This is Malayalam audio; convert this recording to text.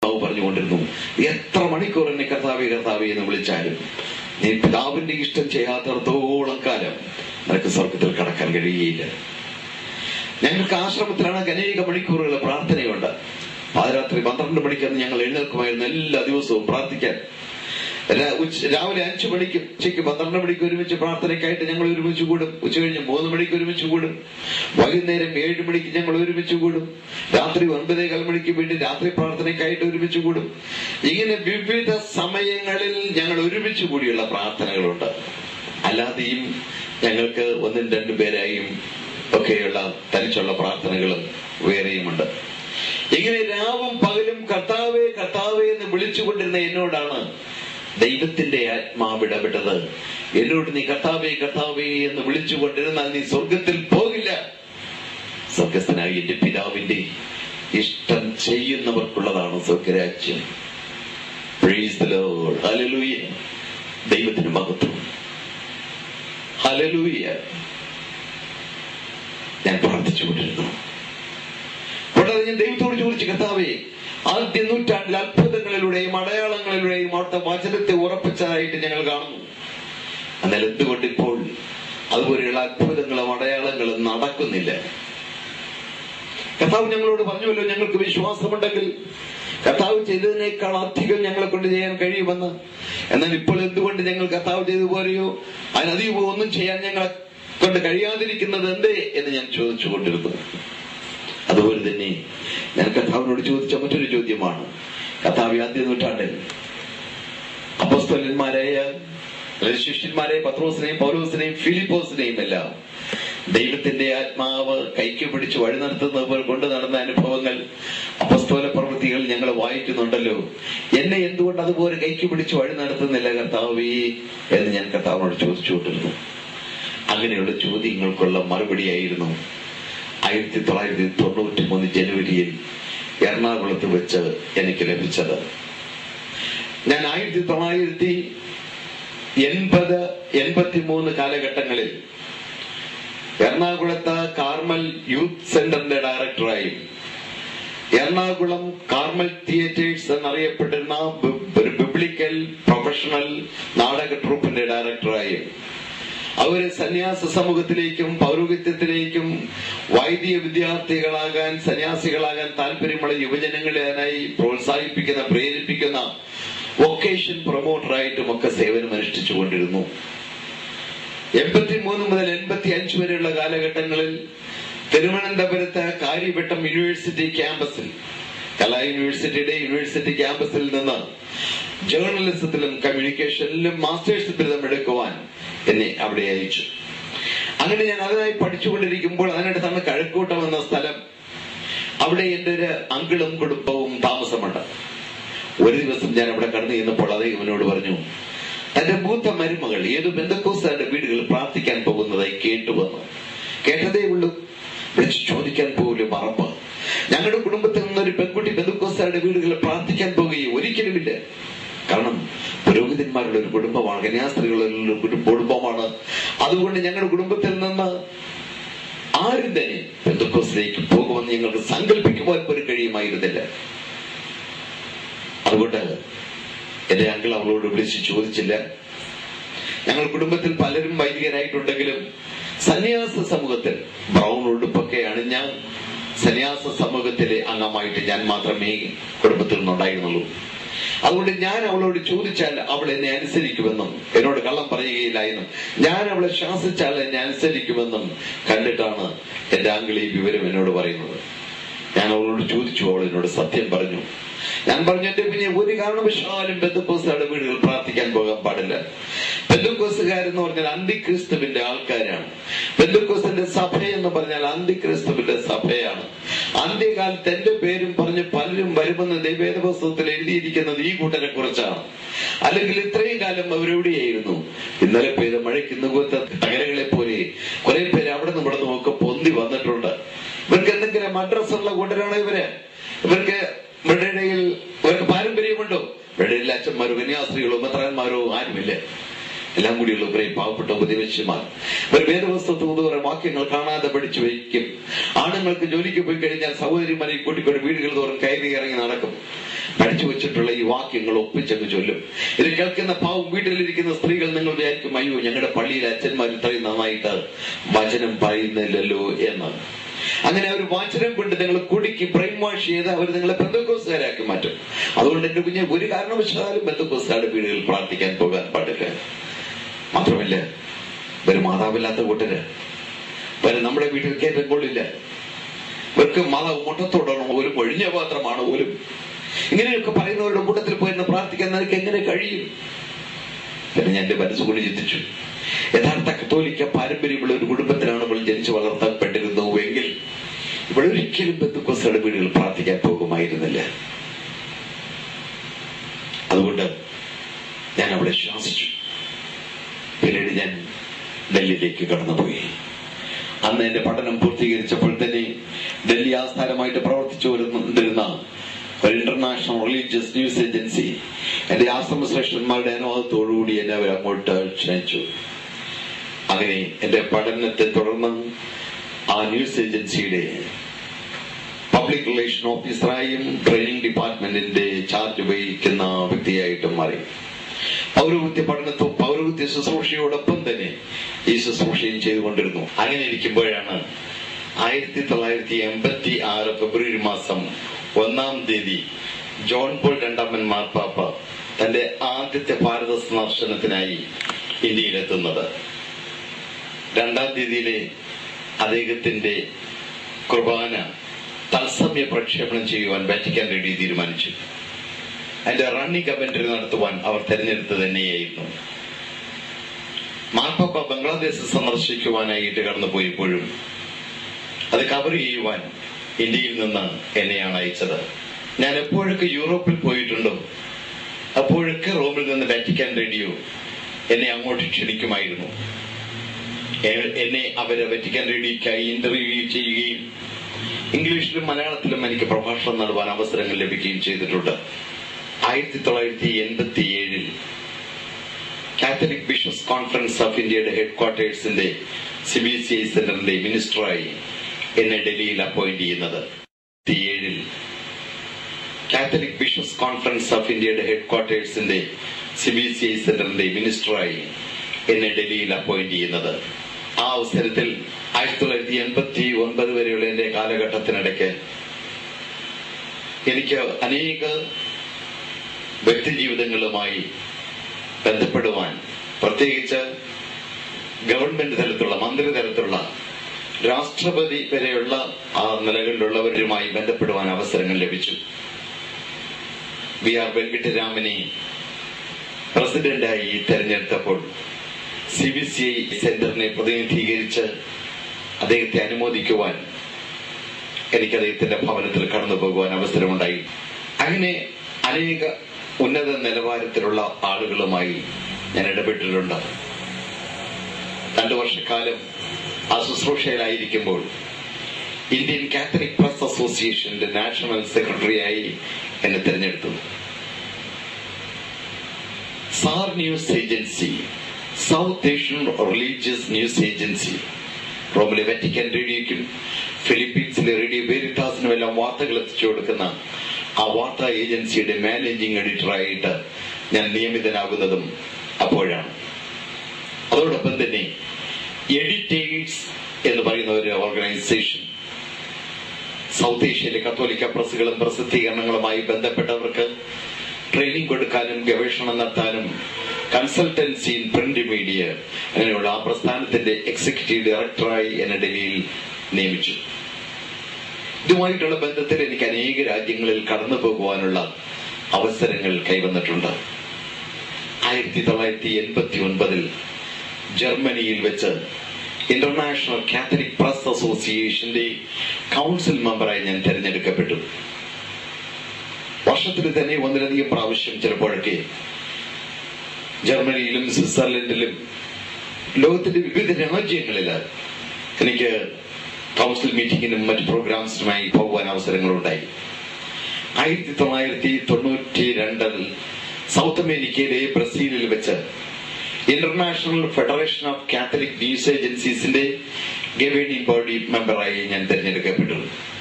കർത്താവ് പറഞ്ഞുകൊണ്ടിരുന്നു എത്ര മണിക്കൂർ എന്നെ കർത്താവെ കർത്താവെ എന്ന് വിളിച്ചാലും നീ പിതാവിന്റെ ഇഷ്ടം ചെയ്യാത്തിടത്തോളം കാലം നിനക്ക് സ്വർഗത്തിൽ കടക്കാൻ കഴിയുകയില്ല ഞങ്ങൾക്ക് ആശ്രമത്തിലാണ് അനേക മണിക്കൂറുകൾ പ്രാർത്ഥനയുണ്ട് പാതിരാത്രി പന്ത്രണ്ട് മണിക്കാണ് ഞങ്ങൾ എഴുന്നേൽക്കുമായിരുന്നു എല്ലാ ദിവസവും പ്രാർത്ഥിക്കാൻ രാ- ഉച്ച- രാവിലെ അഞ്ചു മണിക്ക് ഉച്ചയ്ക്ക് പന്ത്രണ്ട് മണിക്ക് ഒരുമിച്ച് പ്രാർത്ഥനയ്ക്കായിട്ട് ഞങ്ങൾ ഒരുമിച്ച് കൂടും ഉച്ച കഴിഞ്ഞ് മൂന്ന് മണിക്ക് ഒരുമിച്ച് കൂടും വൈകുന്നേരം ഏഴ് മണിക്ക് ഞങ്ങൾ ഒരുമിച്ച് കൂടും രാത്രി ഒൻപതേകാൽ മണിക്ക് വേണ്ടി രാത്രി പ്രാർത്ഥനയ്ക്കായിട്ട് ഒരുമിച്ച് കൂടും ഇങ്ങനെ വിവിധ സമയങ്ങളിൽ ഞങ്ങൾ ഒരുമിച്ച് കൂടിയുള്ള പ്രാർത്ഥനകളുണ്ട് അല്ലാതെയും ഞങ്ങൾക്ക് ഒന്നും രണ്ടും പേരായും ഒക്കെയുള്ള തനിച്ചുള്ള പ്രാർത്ഥനകളും വേറെയുമുണ്ട് ഇങ്ങനെ രാവും പകലും കർത്താവേ കർത്താവേ എന്ന് വിളിച്ചുകൊണ്ടിരുന്ന എന്നോടാണ് ദൈവത്തിന്റെ ആത്മാവ് ഇടപെട്ടത് എന്നോട് നീ കർത്താവേ കർത്താവേ എന്ന് വിളിച്ചുകൊണ്ടിരുന്നാൽ നീ സ്വർഗത്തിൽ പോകില്ല സ്വർഗസ്ഥനായ എന്റെ പിതാവിന്റെ ഇഷ്ടം ചെയ്യുന്നവർക്കുള്ളതാണ് സ്വർഗരാജ്യം Praise the Lord. Hallelujah. ദൈവത്തിന് മഹത്വം ഹലലൂയ ഞാൻ പ്രാർത്ഥിച്ചുകൊണ്ടിരുന്നു കൂടാതെ ഞാൻ ദൈവത്തോട് ചോദിച്ചു കർത്താവേ ആദ്യ നൂറ്റാണ്ടിൽ അത്ഭുതങ്ങളിലൂടെയും അടയാളങ്ങളിലൂടെയും അവിടുത്തെ വചനത്തെ ഉറപ്പിച്ചതായിട്ട് ഞങ്ങൾ കാണുന്നു എന്നാൽ എന്തുകൊണ്ട് ഇപ്പോൾ അതുപോലെയുള്ള അത്ഭുതങ്ങളും അടയാളങ്ങളും നടക്കുന്നില്ല കർത്താവ് ഞങ്ങളോട് പറഞ്ഞുവല്ലോ ഞങ്ങൾക്ക് വിശ്വാസമുണ്ടെങ്കിൽ കർത്താവ് ചെയ്തതിനേക്കാൾ അധികം ഞങ്ങളെ കൊണ്ട് ചെയ്യാൻ കഴിയുമെന്ന് എന്നാൽ ഇപ്പോൾ എന്തുകൊണ്ട് ഞങ്ങൾ കർത്താവ് ചെയ്തതുപോലെയോ അതിനധികമോ ഒന്നും ചെയ്യാൻ ഞങ്ങളെ കൊണ്ട് കഴിയാതിരിക്കുന്നത് എന്തേ എന്ന് ഞാൻ ചോദിച്ചുകൊണ്ടിരുന്നു അതുപോലെ തന്നെ ഞാൻ കർത്താവിനോട് ചോദിച്ച മറ്റൊരു ചോദ്യമാണ് കർത്താവ് ആദ്യ നൂറ്റാണ്ടിൽ അപ്പസ്തോലന്മാരായ ശിഷ്യന്മാരെ പത്രോസിനെയും പൗലോസിനെയും ഫിലിപ്പോസിനെയും എല്ലാം ദൈവത്തിന്റെ ആത്മാവ് കൈക്ക് പിടിച്ച് വഴി നടത്തുന്നത് പോലെ കൊണ്ടു നടന്ന അനുഭവങ്ങൾ അപസ്തോല പ്രവൃത്തികൾ ഞങ്ങൾ വായിക്കുന്നുണ്ടല്ലോ എന്നെ എന്തുകൊണ്ട് അതുപോലെ കൈക്ക് പിടിച്ച് വഴി നടത്തുന്നില്ല കർത്താവേ എന്ന് ഞാൻ കർത്താവിനോട് ചോദിച്ചുകൊണ്ടിരുന്നു അങ്ങനെയുള്ള ചോദ്യങ്ങൾക്കുള്ള മറുപടിയായിരുന്നു ആയിരത്തി തൊള്ളായിരത്തി തൊണ്ണൂറ്റി മൂന്ന് ജനുവരിയിൽ എറണാകുളത്ത് വെച്ച് എനിക്ക് ലഭിച്ചത് ഞാൻ ആയിരത്തി തൊള്ളായിരത്തി എൺപത് എൺപത്തി മൂന്ന് കാലഘട്ടങ്ങളിൽ എറണാകുളത്ത് കാർമൽ യൂത്ത് സെന്ററിന്റെ ഡയറക്ടറായും എറണാകുളം കാർമൽ തിയേറ്റേഴ്സ് എന്നറിയപ്പെട്ടിരുന്ന ബി- ഒരു ബിബ്ലിക്കൽ പ്രൊഫഷണൽ നാടക ട്രൂപ്പിന്റെ ഡയറക്ടറായും അവര് സന്യാസ സമൂഹത്തിലേക്കും പൗരോഹിത്യത്തിലേക്കും വൈദിക വിദ്യാർത്ഥികളാകാൻ സന്യാസികളാകാൻ താല്പര്യമുള്ള യുവജനങ്ങളെ അതിനായി പ്രോത്സാഹിപ്പിക്കുന്ന പ്രേരിപ്പിക്കുന്ന വൊക്കേഷൻ പ്രൊമോട്ടറായിട്ടും ഒക്കെ സേവനം അനുഷ്ഠിച്ചുകൊണ്ടിരുന്നു എൺപത്തി മൂന്ന് മുതൽ എൺപത്തി അഞ്ച് വരെയുള്ള കാലഘട്ടങ്ങളിൽ തിരുവനന്തപുരത്ത് കാര്യവട്ടം യൂണിവേഴ്സിറ്റി ക്യാമ്പസിൽ കലാ യൂണിവേഴ്സിറ്റിയുടെ യൂണിവേഴ്സിറ്റി ക്യാമ്പസിൽ നിന്ന് ജേർണലിസത്തിലും കമ്മ്യൂണിക്കേഷനിലും മാസ്റ്റേഴ്സ് ബിരുദം എടുക്കുവാൻ എന്നെ അവിടെ അയച്ചു അങ്ങനെ ഞാൻ അതിനായി പഠിച്ചുകൊണ്ടിരിക്കുമ്പോൾ അതിനടുത്താണ് കഴക്കൂട്ടം എന്ന സ്ഥലം അവിടെ എന്റെ ഒരു അങ്കിളും കുടുംബവും താമസമുണ്ട് ഒരു ദിവസം ഞാൻ അവിടെ കടന്നു ചെന്നപ്പോൾ അദ്ദേഹം എന്നോട് പറഞ്ഞു തന്റെ മൂത്ത മരുമകൾ ഏത് ബന്ധക്കോസ്താരുടെ വീടുകളിൽ പ്രാർത്ഥിക്കാൻ പോകുന്നതായി കേട്ടുവന്നു കേട്ടതേ ഉള്ളൂ വിളിച്ചു ചോദിക്കാൻ പോലും മറപ്പ് ഞങ്ങളുടെ കുടുംബത്തിൽ നിന്നൊരു പെൺകുട്ടി ബന്ധുക്കോസ്താരുടെ വീടുകളിൽ പ്രാർത്ഥിക്കാൻ പോകുകയും ഒരിക്കലുമില്ല കാരണം പുരോഹിതന്മാരുടെ ഒരു കുടുംബമാണ് കന്യാസ്ത്രീകളുടെ ഒരു കുടും- കുടുംബമാണ് അതുകൊണ്ട് ഞങ്ങളുടെ കുടുംബത്തിൽ നിന്ന് ആരും തന്നെ ബന്ധുക്കോസിലേക്ക് പോകുമെന്ന് ഞങ്ങൾക്ക് സങ്കല്പിക്കുവാൻ പോലും കഴിയുമായിരുന്നില്ല അതുകൊണ്ട് എന്റെ അങ്കിൾ അവളോട് വിളിച്ച് ചോദിച്ചില്ല ഞങ്ങൾ കുടുംബത്തിൽ പലരും വൈദികരായിട്ടുണ്ടെങ്കിലും സന്യാസ സമൂഹത്തിൽ ബ്രൗൺ ഉടുപ്പൊക്കെ അണിഞ്ഞ സന്യാസ സമൂഹത്തിലെ അംഗമായിട്ട് ഞാൻ മാത്രമേ കുടുംബത്തിൽ നിന്നുണ്ടായിരുന്നുള്ളൂ അതുകൊണ്ട് ഞാൻ അവളോട് ചോദിച്ചാൽ അവൾ എന്നെ അനുസരിക്കുമെന്നും എന്നോട് കള്ളം പറയുകയില്ല എന്നും ഞാൻ അവളെ ശാസിച്ചാൽ എന്നെ അനുസരിക്കുമെന്നും കണ്ടിട്ടാണ് എന്റെ അങ്കിൾ ഈ വിവരം എന്നോട് പറയുന്നത് ഞാൻ അവളോട് ചോദിച്ചു അവൾ എന്നോട് സത്യം പറഞ്ഞു ഞാൻ പറഞ്ഞു എന്റെ പിന്നെ ഒരു കാരണവശാലും ബന്ധുക്കോസുകാരുടെ വീടുകൾ പ്രാർത്ഥിക്കാൻ പോകാൻ പാടില്ല ബന്ധുക്കോസുകാരെന്ന് പറഞ്ഞാൽ അന്തിക്രിസ്തുവിന്റെ ആൾക്കാരാണ് ബന്ധുക്കോസിന്റെ സഭ എന്ന് പറഞ്ഞാൽ അന്തിക്രിസ്തുവിന്റെ സഭയാണ് അന്ത്യകാലത്ത് എന്റെ പേരും പറഞ്ഞ് പലരും വരുമെന്ന് ദൈവേദപുസ്തകത്തിൽ എഴുതിയിരിക്കുന്നത് ഈ കൂട്ടരെ കുറിച്ചാണ് അല്ലെങ്കിൽ ഇത്രയും കാലം അവരെവിടെയായിരുന്നു ഇന്നലെ പെയ്ത മഴയ്ക്ക് ഇന്നുകൂത്ത തകരകളെ പോലെ കുറെ പേര് അവിടെ നിന്ന് ഇവിടെ നിന്നും ഒക്കെ പൊന്തി വന്നിട്ടുണ്ട് ഇവർക്ക് എന്തെങ്കിലും അഡ്രസ് ഉള്ള കൂട്ടരാണ് ഇവര് ഇവർക്ക് ഇവരുടെ ഇടയിൽ ഇവർക്ക് പാരമ്പര്യമുണ്ടോ ഇവരുടെ ഇടയിൽ അച്ഛന്മാരോ കന്യാസ്ത്രീകളോ മെത്രാന്മാരോ ആരുമില്ല എല്ലാം കൂടിയുള്ള കുറെ പാവപ്പെട്ട ഉപദേശിമാർ ഒരു വേദപുസ്തകത്തിൽ നിന്ന് കുറെ വാക്യങ്ങൾ കാണാതെ പഠിച്ചു വയ്ക്കും ആണുങ്ങൾക്ക് ജോലിക്ക് പോയി കഴിഞ്ഞാൽ സഹോദരിമാരെ കൂട്ടിക്കൊണ്ട് വീടുകൾ തോറും കയറി ഇറങ്ങി നടക്കും പഠിച്ചു വെച്ചിട്ടുള്ള ഈ വാക്യങ്ങൾ ഒപ്പിച്ചങ്ങ് ചൊല്ലും ഇത് കേൾക്കുന്ന പാവം വീട്ടിലിരിക്കുന്ന സ്ത്രീകൾ നിങ്ങൾ വിചാരിക്കും അയ്യോ ഞങ്ങളുടെ പള്ളിയിലെ അച്ഛന്മാർ ഇത്രയും നന്നായിട്ട് വചനം പറയുന്നില്ലല്ലോ എന്ന് അങ്ങനെ അവർ വാചനം കൊണ്ട് നിങ്ങൾ കുടുക്കി ബ്രെയിൻ വാഷ് ചെയ്ത് അവർ നിങ്ങളെ ബന്ധുക്കോസുകാരാക്കി മാറ്റും അതുകൊണ്ട് എന്റെ കുഞ്ഞ് ഒരു കാരണവശാലും ബന്ധുക്കോസുകാരുടെ വീടുകളിൽ പ്രാർത്ഥിക്കാൻ പോകാൻ പാടില്ല മാത്രമല്ല ഒരു മാതാവില്ലാത്ത കൂട്ടര് വരെ നമ്മുടെ വീട്ടിൽ കയറ്റം കൊള്ളില്ല ഇവർക്ക് മാതാവ് മുട്ടത്തോടണം പോലും ഒഴിഞ്ഞ പാത്രമാണ് പോലും ഇങ്ങനെയൊക്കെ പറയുന്നവരുടെ കൂട്ടത്തിൽ പോയിരുന്ന് പ്രാർത്ഥിക്കാൻ നിനക്ക് എങ്ങനെ കഴിയും പിന്നെ ഞാൻ എന്റെ മനസ്സുകൊണ്ട് ചിന്തിച്ചു യഥാർത്ഥ കത്തോലിക്ക പാരമ്പര്യമുള്ള ഒരു കുടുംബത്തിലാണ് ഇവൾ ജനിച്ചു വളർത്തപ്പെട്ടിരുന്നു എങ്കിൽ ഇവിടെ ഒരിക്കലും ബന്ധുക്കോസയുടെ വീടുകൾ പ്രാർത്ഥിക്കാൻ പോകുമായിരുന്നില്ല അതുകൊണ്ട് ഞാൻ അവിടെ ശ്വാസിച്ചു പിന്നീട് ഞാൻ ഡൽഹിയിലേക്ക് കടന്നുപോയി അന്ന് എന്റെ പഠനം പൂർത്തീകരിച്ചപ്പോൾ തന്നെ ഡൽഹി ആസ്ഥാനമായിട്ട് പ്രവർത്തിച്ചു വരുന്നിരുന്ന ഒരു ഇന്റർനാഷണൽ റിലീജിയസ് ന്യൂസ് ഏജൻസി എന്റെ ആശ്രമ ശ്രേഷ്ഠന്മാരുടെ അനുവാദത്തോടുകൂടി എന്നെ അവർ അങ്ങോട്ട് ക്ഷണിച്ചു അങ്ങനെ എന്റെ പഠനത്തെ തുടർന്ന് ആ ന്യൂസ് ഏജൻസിയുടെ പബ്ലിക് റിലേഷൻ ഓഫീസറായും ട്രെയിനിങ് ഡിപ്പാർട്ട്മെന്റിന്റെ ചാർജ് വഹിക്കുന്ന വ്യക്തിയായിട്ടും മാറി പൗരവൃത്തി പഠനത്തും പൗരവൃത്തി ശുശ്രൂഷയോടൊപ്പം തന്നെ ഈ ശുശ്രൂഷയും ചെയ്തുകൊണ്ടിരുന്നു അങ്ങനെ ഇരിക്കുമ്പോഴാണ് ആയിരത്തി തൊള്ളായിരത്തി എൺപത്തി ആറ് ഫെബ്രുവരി മാസം ഒന്നാം തീയതി ജോൺ പോൾ രണ്ടാമൻ മാർപ്പാപ്പ തന്റെ ആദ്യത്തെ ഭാരത സന്ദർശനത്തിനായി ഇന്ത്യയിലെത്തുന്നത് രണ്ടാം തീയതിയിലെ അദ്ദേഹത്തിന്റെ കുർബാന തത്സമയ പ്രക്ഷേപണം ചെയ്യുവാൻ വാറ്റിക്കാൻ റെഡി തീരുമാനിച്ചു അതിന്റെ റണ്ണിംഗ് കമന്ററി നടത്തുവാൻ അവർ തെരഞ്ഞെടുത്ത് തന്നെയായിരുന്നു മാർപ്പാപ്പ ബംഗ്ലാദേശ് സന്ദർശിക്കുവാനായിട്ട് കടന്നുപോയപ്പോഴും അത് കവർ ചെയ്യുവാൻ ഇന്ത്യയിൽ നിന്ന് എന്നെയാണ് അയച്ചത് ഞാൻ എപ്പോഴൊക്കെ യൂറോപ്പിൽ പോയിട്ടുണ്ടോ അപ്പോഴൊക്കെ റോമിൽ നിന്ന് വാറ്റിക്കാൻ റേഡിയോ എന്നെ അങ്ങോട്ട് ക്ഷണിക്കുമായിരുന്നു എ- എന്നെ അവര് വാറ്റിക്കാൻ റേഡിയോയ്ക്കായി ഇന്റർവ്യൂ ചെയ്യുകയും ഇംഗ്ലീഷിലും മലയാളത്തിലും എനിക്ക് പ്രഭാഷണം നടത്താൻ അവസരങ്ങൾ ലഭിക്കുകയും ചെയ്തിട്ടുണ്ട് ആയിരത്തി തൊള്ളായിരത്തി എൺപത്തി ഏഴിൽ കാത്തലിക് ബിഷപ്സ് കോൺഫറൻസ് ഓഫ് ഇന്ത്യയുടെ ഹെഡ് ക്വാർട്ടേഴ്സിന്റെ സി ബി സി ഐ സെന്ററിന്റെ മിനിസ്റ്ററായി എന്നെ ഡൽഹിയിൽ അപ്പോയിന്റ് ചെയ്യുന്നത് ഏഴിൽ കാത്തലിക് ബിഷപ്സ് കോൺഫറൻസ് ഓഫ് ഇന്ത്യയുടെ ഹെഡ് ക്വാർട്ടേഴ്സിന്റെ സി ബി സി ഐ സെന്ററിന്റെ മിനിസ്റ്ററായി എന്നെ ഡൽഹിയിൽ അപ്പോയിന്റ് ചെയ്യുന്നത് ആ അവസരത്തിൽ ആയിരത്തി തൊള്ളായിരത്തി എൺപത്തി ഒൻപത് വരെയുള്ള എന്റെ കാലഘട്ടത്തിനിടയ്ക്ക് എനിക്ക് അനേക വ്യക്തിജീവിതങ്ങളുമായി ബന്ധപ്പെടുവാൻ പ്രത്യേകിച്ച് ഗവൺമെന്റ് തലത്തിലുള്ള മന്ത്രി തലത്തിലുള്ള രാഷ്ട്രപതി വരെയുള്ള ആ നിലകളിലുള്ളവരുമായി ബന്ധപ്പെടുവാൻ അവസരങ്ങൾ ലഭിച്ചു വി ആർ വെങ്കിട്ടരാമനെ പ്രസിഡന്റായി തെരഞ്ഞെടുത്തപ്പോൾ സി ബി സി ഐ സെന്ററിനെ പ്രതിനിധീകരിച്ച് അദ്ദേഹത്തെ അനുമോദിക്കുവാൻ എനിക്ക് അദ്ദേഹത്തിന്റെ ഭവനത്തിൽ കടന്നു പോകുവാൻ അവസരമുണ്ടായി അങ്ങനെ അനേക ഉന്നത നിലവാരത്തിലുള്ള ആളുകളുമായി ഞാൻ ഇടപെട്ടിട്ടുണ്ട് രണ്ടു വർഷക്കാലം ആ ശുശ്രൂഷയിലായിരിക്കുമ്പോൾ ഇന്ത്യൻ കാത്തലിക് പ്രസ് അസോസിയേഷന്റെ നാഷണൽ സെക്രട്ടറിയായി എന്നെ തിരഞ്ഞെടുത്തു SAR news agency South Asian religious news agency റോമിലെ വെറ്റിക്കൻ റേഡിയോയ്ക്കും ഫിലിപ്പീൻസിലെ റേഡിയോ വേരിറ്റാസിനും എല്ലാം വാർത്തകൾ എത്തിച്ചു കൊടുക്കുന്ന ആ വാർത്താ ഏജൻസിയുടെ മാനേജിംഗ് എഡിറ്ററായിട്ട് ഞാൻ നിയമിതനാകുന്നതും അപ്പോഴാണ് അതോടൊപ്പം തന്നെ എഡിറ്റേഴ്സ് എന്ന് പറയുന്ന ഒരു ഓർഗനൈസേഷൻ സൗത്ത് ഏഷ്യയിലെ കത്തോലിക്ക പ്രസ്സുകളും പ്രസിദ്ധീകരണങ്ങളുമായി ബന്ധപ്പെട്ടവർക്ക് ട്രെയിനിങ് കൊടുക്കാനും ഗവേഷണം നടത്താനും കൺസൾട്ടൻസി ഇൻ പ്രിന്റ് മീഡിയ അങ്ങനെയുള്ള ആ പ്രസ്ഥാനത്തിന്റെ എക്സിക്യൂട്ടീവ് ഡയറക്ടറായി എന്നെ ഡൽഹിയിൽ നിയമിച്ചു ഇതുമായിട്ടുള്ള ബന്ധത്തിൽ എനിക്ക് അനേക രാജ്യങ്ങളിൽ കടന്നു പോകുവാനുള്ള അവസരങ്ങൾ കൈവന്നിട്ടുണ്ട് ആയിരത്തി തൊള്ളായിരത്തി എൺപത്തി ഒൻപതിൽ ജർമ്മനിയിൽ വെച്ച് ഇന്റർനാഷണൽ കാത്തലിക് പ്രസ് അസോസിയേഷന്റെ കൗൺസിൽ മെമ്പറായി ഞാൻ തെരഞ്ഞെടുക്കപ്പെട്ടു വർഷത്തിൽ തന്നെ ഒന്നിലധികം പ്രാവശ്യം ചിലപ്പോഴൊക്കെ ജർമ്മനിയിലും സ്വിറ്റ്സർലൻഡിലും ലോകത്തിന്റെ വിവിധ രാജ്യങ്ങളിൽ എനിക്ക് കൗൺസിൽ മീറ്റിംഗിനും മറ്റ് പ്രോഗ്രാംസിനുമായി പോകുവാൻ അവസരങ്ങളുണ്ടായി ആയിരത്തി തൊള്ളായിരത്തി തൊണ്ണൂറ്റി രണ്ടിൽ സൗത്ത് അമേരിക്കയിലെ ബ്രസീലിൽ വെച്ച് international federation of Catholic news ഏജൻസീസിന്റെ ഗവേണിംഗ് ബോഡി മെമ്പറായി ഞാൻ തിരഞ്ഞെടുക്കപ്പെട്ടു